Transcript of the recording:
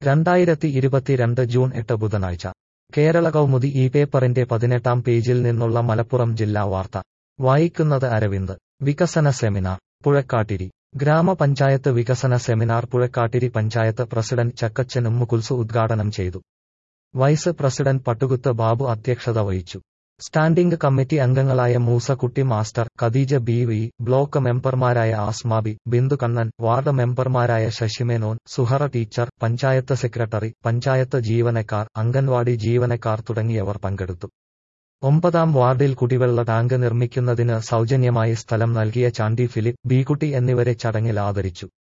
രണ്ടായിരത്തി ഇരുപത്തിരണ്ട് ജൂൺ എട്ട് ബുധനാഴ്ച കേരള കൗമുദി ഈ പേപ്പറിന്റെ പതിനെട്ടാം പേജിൽ നിന്നുള്ള മലപ്പുറം ജില്ലാ വാർത്ത വായിക്കുന്നത് അരവിന്ദ് വികസന സെമിനാർ പുഴക്കാട്ടിരി ഗ്രാമപഞ്ചായത്ത് വികസന സെമിനാർ പുഴക്കാട്ടിരി പഞ്ചായത്ത് പ്രസിഡന്റ് ചക്കച്ചൻ ഉമ്മുകുൽസു ഉദ്ഘാടനം ചെയ്തു വൈസ് പ്രസിഡന്റ് പട്ടുകുത്ത് ബാബു അധ്യക്ഷത വഹിച്ചു സ്റ്റാൻഡിംഗ് കമ്മിറ്റി അംഗങ്ങളായ Moosakutty master Khadeeja B V block മെമ്പർമാരായ ആസ്മാബി ബിന്ദു കണ്ണൻ വാർഡ് മെമ്പർമാരായ ശശിമേനോൻ സുഹറ ടീച്ചർ പഞ്ചായത്ത് സെക്രട്ടറി പഞ്ചായത്ത് ജീവനക്കാർ അംഗൻവാടി ജീവനക്കാർ തുടങ്ങിയവർ പങ്കെടുത്തു ഒമ്പതാം വാർഡിൽ കുടിവെള്ള ടാങ്ക് നിർമ്മിക്കുന്നതിന് സൗജന്യമായി സ്ഥലം നൽകിയ ചാണ്ടി ഫിലിപ്പ് ബീകുട്ടി എന്നിവരെ ചടങ്ങിൽ ആദരിച്ചു